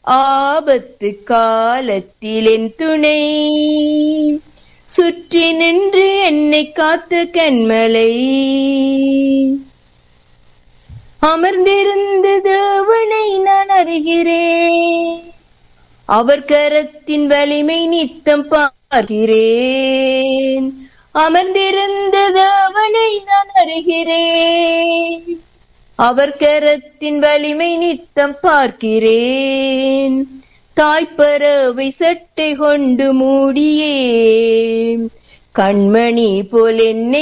ஆபத்து காலத்தில் என் துணை சுற்றி நின்று என்னை காத்த கண்மலை அமர்ந்திருந்த தேவனை நான் அறிகிறேன் அவர் கரத்தின் வலிமை நித்தம் பார்க்கிறேன் அமர்ந்திருந்த தேவனை நான் அறிகிறேன் அவர் கரத்தின் வலிமை நித்தம் பார்க்கிறேன் தாய்ப்பறவை சட்டை கொண்டு மூடியே கண்மணி போல் என்னை